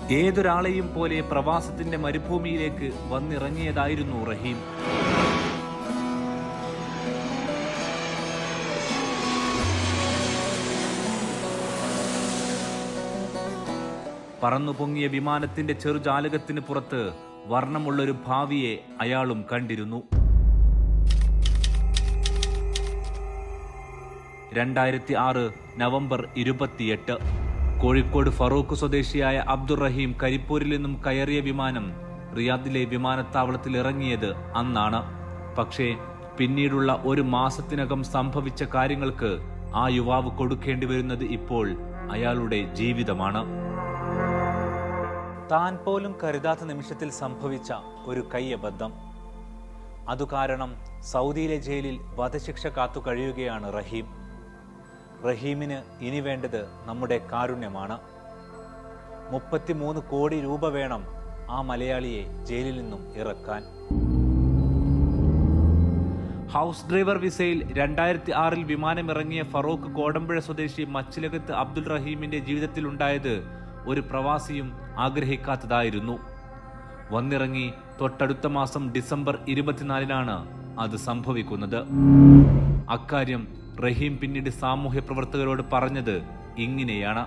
ഏതൊരാളെയും പോലെ പ്രവാസത്തിന്റെ മരുഭൂമിയിലേക്ക് വന്നിറങ്ങിയതായിരുന്നു റഹീം പറന്നു പൊങ്ങിയ വിമാനത്തിന്റെ ചെറുജാലകത്തിന് പുറത്ത് വർണ്ണമുള്ളൊരു ഭാവിയെ അയാളും കണ്ടിരുന്നു രണ്ടായിരത്തി ആറ് നവംബർ ഇരുപത്തിയെട്ട് കോഴിക്കോട് ഫറൂഖ് സ്വദേശിയായ അബ്ദുൾ റഹീം കരിപ്പൂരിൽ നിന്നും കയറിയ വിമാനം റിയാദിലെ വിമാനത്താവളത്തിൽ ഇറങ്ങിയത് അന്നാണ് പക്ഷേ പിന്നീടുള്ള ഒരു മാസത്തിനകം സംഭവിച്ച കാര്യങ്ങൾക്ക് ആ യുവാവ് കൊടുക്കേണ്ടി വരുന്നത് ഇപ്പോൾ അയാളുടെ ജീവിതമാണ് താൻ പോലും കരുതാത്ത നിമിഷത്തിൽ സംഭവിച്ച ഒരു കയ്യബദ്ധം അതു കാരണം സൗദിയിലെ ജയിലിൽ വധശിക്ഷ കാത്തു കഴിയുകയാണ് റഹീം റഹീമിന് ഇനി വേണ്ടത് നമ്മുടെ കാരുണ്യമാണ് മുപ്പത്തിമൂന്ന് കോടി രൂപ വേണം ആ മലയാളിയെ ജയിലിൽ നിന്നും ഇറക്കാൻ ഹൗസ് ഡ്രൈവർ വിസയിൽ രണ്ടായിരത്തി ആറിൽ വിമാനമിറങ്ങിയ ഫറൂഖ് കോടമ്പുഴ സ്വദേശി മച്ചിലകത്ത് അബ്ദുൾ റഹീമിന്റെ ജീവിതത്തിലുണ്ടായത് ഒരു പ്രവാസിയും ആഗ്രഹിക്കാത്തതായിരുന്നു വന്നിറങ്ങി തൊട്ടടുത്ത മാസം ഡിസംബർ ഇരുപത്തിനാലിനാണ് അത് സംഭവിക്കുന്നത് അക്കാര്യം റഹീം പിന്നീട് സാമൂഹ്യ പ്രവർത്തകരോട് പറഞ്ഞത് ഇങ്ങനെയാണ്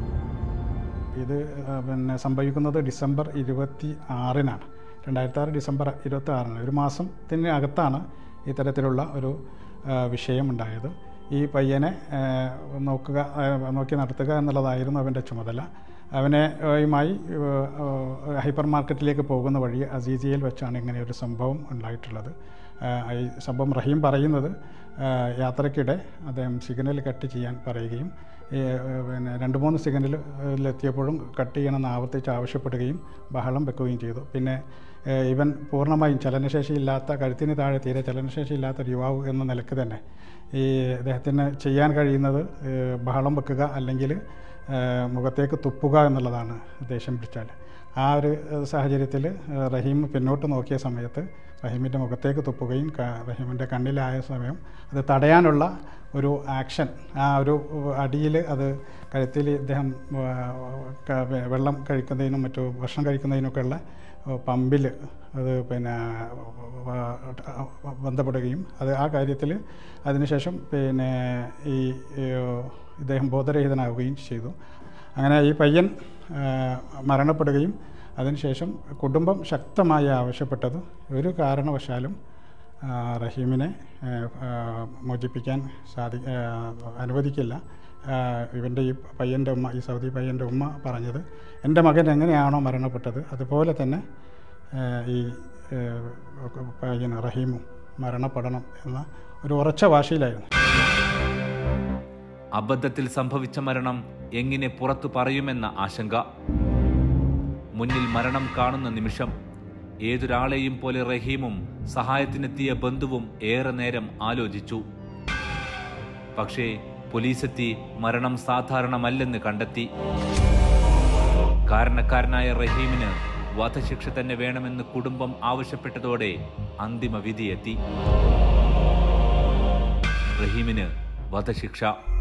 ഇത് ആ, പിന്നെ സംഭവിക്കുന്നത് ഡിസംബർ ഇരുപത്തി ആറിനാണ് രണ്ടായിരത്തി ആറ് ഡിസംബർ ഇരുപത്തി ആറിന് ഒരു മാസത്തിന് അകത്താണ് ഇത്തരത്തിലുള്ള ഒരു ആ, വിഷയം ഉണ്ടായത് ഈ പയ്യനെ ആ, നോക്കുക ആ, നോക്കി നടത്തുക എന്നുള്ളതായിരുന്നു അവൻ്റെ ചുമതല അവനെ ആ, യുമായി ആ, ഹൈപ്പർ മാർക്കറ്റിലേക്ക് പോകുന്ന വഴി അസീസിയയിൽ വെച്ചാണ് ഇങ്ങനെ ഒരു സംഭവം ഉണ്ടായിട്ടുള്ളത് ആ, ഈ സംഭവം റഹീം പറയുന്നത് ആ, യാത്രയ്ക്കിടെ അദ്ദേഹം സിഗ്നൽ കട്ട് ചെയ്യാൻ പറയുകയും ഈ, ഏഹ്, പിന്നെ രണ്ട് മൂന്ന് സിഗ്നലിലെത്തിയപ്പോഴും കട്ട് ചെയ്യണമെന്ന് ആവർത്തിച്ച് ആവശ്യപ്പെടുകയും ബഹളം വെക്കുകയും ചെയ്തു പിന്നെ ഏഹ്, ഇവൻ പൂർണ്ണമായും ചലനശേഷിയില്ലാത്ത കഴുത്തിന് താഴെ തീരെ ചലനശേഷിയില്ലാത്ത ഒരു യുവാവ് എന്ന നിലക്ക് തന്നെ ഈ അദ്ദേഹത്തിന് ചെയ്യാൻ കഴിയുന്നത് ഏഹ്, ബഹളം വെക്കുക അല്ലെങ്കിൽ ഏഹ്, മുഖത്തേക്ക് തുപ്പുക എന്നുള്ളതാണ് ദേഷ്യം പിടിച്ചാൽ ആ ഒരു ഏഹ്, സാഹചര്യത്തിൽ ഏഹ്, റഹീം പിന്നോട്ട് നോക്കിയ സമയത്ത് റഹീമിൻ്റെ മുഖത്തേക്ക് തുപ്പുകയും ക- റഹീമിൻ്റെ കണ്ണിലായ സമയം അത് തടയാനുള്ള ഒരു ആക്ഷൻ ആ ഒരു അടിയിൽ അത് കഴുത്തിൽ ഇദ്ദേഹം ആ, ക- വെ- വെള്ളം കഴിക്കുന്നതിനും മറ്റു ഭക്ഷണം കഴിക്കുന്നതിനൊക്കെയുള്ള പമ്പിൽ അത് പിന്നെ ആ, ബന്ധപ്പെടുകയും അത് ആ കാര്യത്തിൽ അതിനുശേഷം പിന്നെ ഈ ഈ, ഇദ്ദേഹം ബോധരഹിതനാവുകയും ചെയ്തു അങ്ങനെ ഈ പയ്യൻ ആ, മരണപ്പെടുകയും അതിനുശേഷം കുടുംബം ശക്തമായി ആവശ്യപ്പെട്ടത് ഒരു കാരണവശാലും ആ, റഹീമിനെ ആ, ആ, മോചിപ്പിക്കാൻ സാധി ആ, അനുവദിക്കില്ല ആ, ഇവൻ്റെ ഈ പയ്യൻ്റെ ഉമ്മ ഈ സൗദി പയ്യൻ്റെ ഉമ്മ പറഞ്ഞത് എൻ്റെ മകൻ എങ്ങനെയാണോ മരണപ്പെട്ടത് അതുപോലെ തന്നെ ആ, ഈ ആ, പയ്യൻ റഹീമും മരണപ്പെടണം എന്ന ഒരു ഉറച്ച വാശിയിലായിരുന്നു അബദ്ധത്തിൽ സംഭവിച്ച മരണം എങ്ങനെ പുറത്തു പറയുമെന്ന ആശങ്ക മുന്നിൽ മരണം കാണുന്ന നിമിഷം ഏതൊരാളെയും പോലെ റഹീമും സഹായത്തിനെത്തിയ ബന്ധുവും ഏറെ നേരം ആലോചിച്ചു പക്ഷേ പോലീസെത്തി മരണം സാധാരണമല്ലെന്ന് കണ്ടെത്തി കാരണക്കാരനായ റഹീമിന് വധശിക്ഷ തന്നെ വേണമെന്ന് കുടുംബം ആവശ്യപ്പെട്ടതോടെ അന്തിമ വിധിയെത്തി റഹീമിന് വധശിക്ഷ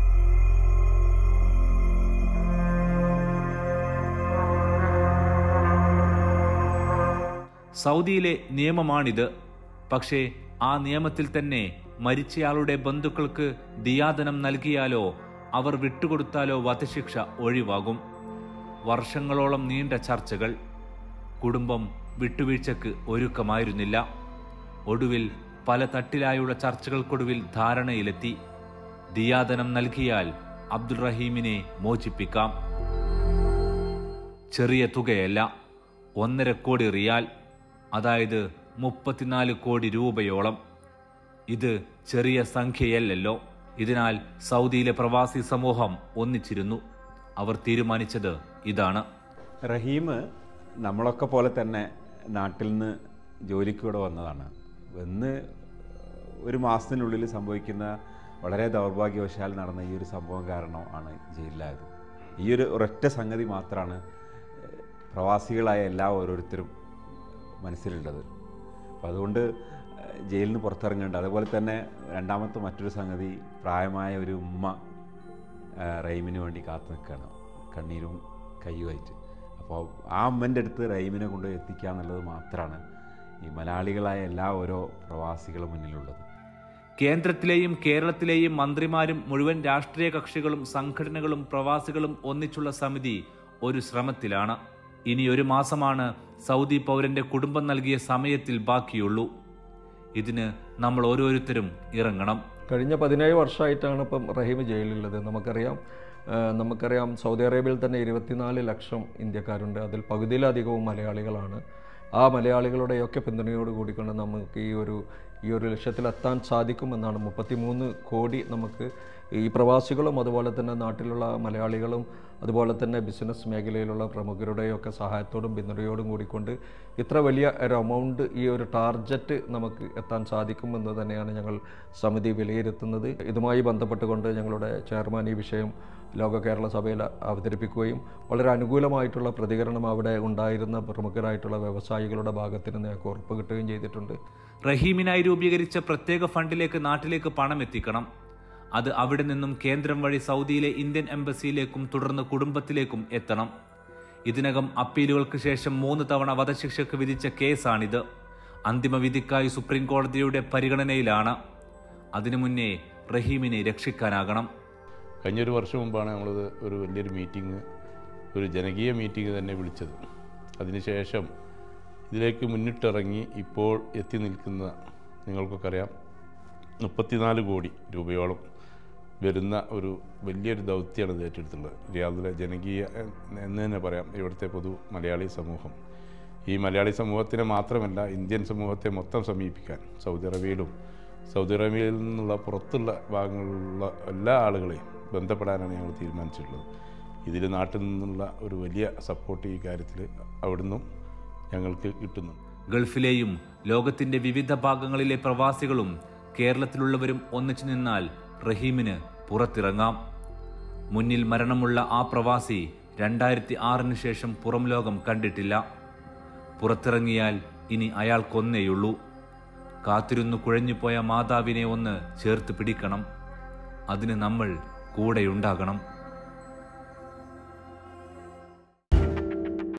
സൗദിയിലെ നിയമമാണിത് പക്ഷേ ആ നിയമത്തിൽ തന്നെ മരിച്ചയാളുടെ ബന്ധുക്കൾക്ക് ദിയാദനം നൽകിയാലോ അവർ വിട്ടുകൊടുത്താലോ വധശിക്ഷ ഒഴിവാകും വർഷങ്ങളോളം നീണ്ട ചർച്ചകൾ കുടുംബം വിട്ടുവീഴ്ചക്ക് ഒരുക്കമായിരുന്നില്ല ഒടുവിൽ പല തട്ടിലായുള്ള ചർച്ചകൾക്കൊടുവിൽ ധാരണയിലെത്തി ദിയാദനം നൽകിയാൽ അബ്ദുൾ റഹീമിനെ മോചിപ്പിക്കാം ചെറിയ തുകയല്ല ഒന്നര കോടി റിയാൽ അതായത് മുപ്പത്തിനാല് കോടി രൂപയോളം ഇത് ചെറിയ സംഖ്യയല്ലല്ലോ ഇതിനാൽ സൗദിയിലെ പ്രവാസി സമൂഹം ഒന്നിച്ചിരുന്നു അവർ തീരുമാനിച്ചത് ഇതാണ് റഹീം നമ്മളൊക്കെ പോലെ തന്നെ നാട്ടിൽ നിന്ന് ജോലിക്ക് ഇവിടെ വന്നതാണ് വന്ന് ഒരു മാസത്തിനുള്ളിൽ സംഭവിക്കുന്ന വളരെ ദൗർഭാഗ്യവശാൽ നടന്ന ഈ ഒരു സംഭവം കാരണം ആണ് ജയിലിലായത് ഈ ഒരു ഒരൊറ്റ സംഗതി മാത്രമാണ് ഏഹ്, പ്രവാസികളായ എല്ലാ ഓരോരുത്തരും മനസ്സിലുള്ളത് അപ്പോൾ അതുകൊണ്ട് ഏഹ്, ജയിലിൽ നിന്ന് പുറത്തിറങ്ങേണ്ട അതുപോലെ തന്നെ രണ്ടാമത്തെ മറ്റൊരു സംഗതി പ്രായമായ ഒരു ഉമ്മ ആ, റഹീമിന് വേണ്ടി കാത്തു നിൽക്കുകയാണ് കണ്ണീരും കയ്യുമായിട്ട് അപ്പോൾ ആ അമ്മൻ്റെ അടുത്ത് റഹീമിനെ കൊണ്ട് എത്തിക്കുക എന്നുള്ളത് മാത്രമാണ് ഈ മലയാളികളായ എല്ലാ ഓരോ പ്രവാസികളും മുന്നിലുള്ളത് കേന്ദ്രത്തിലെയും കേരളത്തിലെയും മന്ത്രിമാരും മുഴുവൻ രാഷ്ട്രീയ കക്ഷികളും സംഘടനകളും പ്രവാസികളും ഒന്നിച്ചുള്ള സമിതി ഒരു ശ്രമത്തിലാണ് ഇനി ഒരു മാസമാണ് സൗദി പൗരന്റെ കുടുംബം നൽകിയ സമയത്തിൽ ബാക്കിയുള്ളൂ ഇതിന് നമ്മൾ ഓരോരുത്തരും ഇറങ്ങണം കഴിഞ്ഞ പതിനേഴ് വർഷമായിട്ടാണ് ഇപ്പം റഹീം ജയിലിലുള്ളത് നമുക്കറിയാം ആ, നമുക്കറിയാം സൗദി അറേബ്യയിൽ തന്നെ ഇരുപത്തിനാല് ലക്ഷം ഇന്ത്യക്കാരുണ്ട് അതിൽ പകുതിയിലധികവും മലയാളികളാണ് ആ മലയാളികളുടെയൊക്കെ പിന്തുണയോട് കൂടിക്കൊണ്ട് നമുക്ക് ഈ ഒരു ഈ ഒരു ലക്ഷ്യത്തിലെത്താൻ സാധിക്കുമെന്നാണ് മുപ്പത്തിമൂന്ന് കോടി നമുക്ക് ഈ പ്രവാസികളും അതുപോലെ തന്നെ നാട്ടിലുള്ള മലയാളികളും അതുപോലെ തന്നെ ബിസിനസ് മേഖലയിലുള്ള പ്രമുഖരുടെയൊക്കെ സഹായത്തോടും പിന്തുണയോടും കൂടിക്കൊണ്ട് ഇത്ര വലിയ ഒരു എമൗണ്ട് ഈ ഒരു ടാർജറ്റ് നമുക്ക് എത്താൻ സാധിക്കുമെന്ന് തന്നെയാണ് ഞങ്ങൾ സമിതി വിലയിരുത്തുന്നത് ഇതുമായി ബന്ധപ്പെട്ടുകൊണ്ട് ഞങ്ങളുടെ ചെയർമാൻ ഈ വിഷയം ലോക കേരള സഭയിൽ അവതരിപ്പിക്കുകയും വളരെ അനുകൂലമായിട്ടുള്ള പ്രതികരണം അവിടെ ഉണ്ടായിരുന്ന പ്രമുഖരായിട്ടുള്ള വ്യവസായികളുടെ ഭാഗത്ത് നിന്ന് ഞങ്ങൾക്ക് ഉറപ്പ് കിട്ടുകയും ചെയ്തിട്ടുണ്ട് റഹീമിനായി രൂപീകരിച്ച പ്രത്യേക ഫണ്ടിലേക്ക് നാട്ടിലേക്ക് പണം എത്തിക്കണം അത് അവിടെ നിന്നും കേന്ദ്രം വഴി സൗദിയിലെ ഇന്ത്യൻ എംബസിയിലേക്കും തുടർന്ന് കുടുംബത്തിലേക്കും എത്തണം ഇതിനകം അപ്പീലുകൾക്ക് ശേഷം മൂന്ന് തവണ വധശിക്ഷയ്ക്ക് വിധിച്ച കേസാണിത് അന്തിമ വിധിക്കായി സുപ്രീം കോടതിയുടെ പരിഗണനയിലാണ് അതിനു മുന്നേ റഹീമിനെ രക്ഷിക്കാനാകണം കഴിഞ്ഞൊരു വർഷം മുമ്പാണ് നമ്മളത് ഒരു വലിയൊരു മീറ്റിംഗ് ഒരു ജനകീയ മീറ്റിംഗ് തന്നെ വിളിച്ചത് അതിനുശേഷം ഇതിലേക്ക് മുന്നിട്ടിറങ്ങി ഇപ്പോൾ എത്തി നിൽക്കുന്ന നിങ്ങൾക്കൊക്കെ അറിയാം മുപ്പത്തിനാല് കോടി രൂപയോളം വരുന്ന ഒരു വലിയൊരു ദൗത്യമാണ് ഇത് ഏറ്റെടുത്തുള്ളത് റിയാദിലെ ജനകീയ എന്ന് തന്നെ പറയാം ഇവിടുത്തെ പൊതു മലയാളി സമൂഹം ഈ മലയാളി സമൂഹത്തിനെ മാത്രമല്ല ഇന്ത്യൻ സമൂഹത്തെ മൊത്തം സമീപിക്കാൻ സൗദി അറേബ്യയിലും സൗദി അറേബ്യയിൽ നിന്നുള്ള പുറത്തുള്ള ഭാഗങ്ങളിലുള്ള എല്ലാ ആളുകളെയും ബന്ധപ്പെടാനാണ് ഞങ്ങൾ തീരുമാനിച്ചിട്ടുള്ളത് ഇതിൽ നാട്ടിൽ നിന്നുള്ള ഒരു വലിയ സപ്പോർട്ട് ഈ കാര്യത്തിൽ അവിടുന്നും ഞങ്ങൾക്ക് കിട്ടുന്നുണ്ട് ഗൾഫിലെയും ലോകത്തിന്റെ വിവിധ ഭാഗങ്ങളിലെ പ്രവാസികളും കേരളത്തിലുള്ളവരും ഒന്നിച്ചു നിന്നാൽ റഹീമിന് പുറത്തിറങ്ങാം മുന്നിൽ മരണമുള്ള ആ പ്രവാസി രണ്ടായിരത്തി ആറിന് ശേഷം പുറം ലോകം കണ്ടിട്ടില്ല പുറത്തിറങ്ങിയാൽ ഇനി അയാൾക്കൊന്നേയുള്ളൂ കാത്തിരുന്നു കുഴഞ്ഞുപോയ മാതാവിനെ ഒന്ന് ചേർത്ത് പിടിക്കണം അതിന് നമ്മൾ കൂടെയുണ്ടാകണം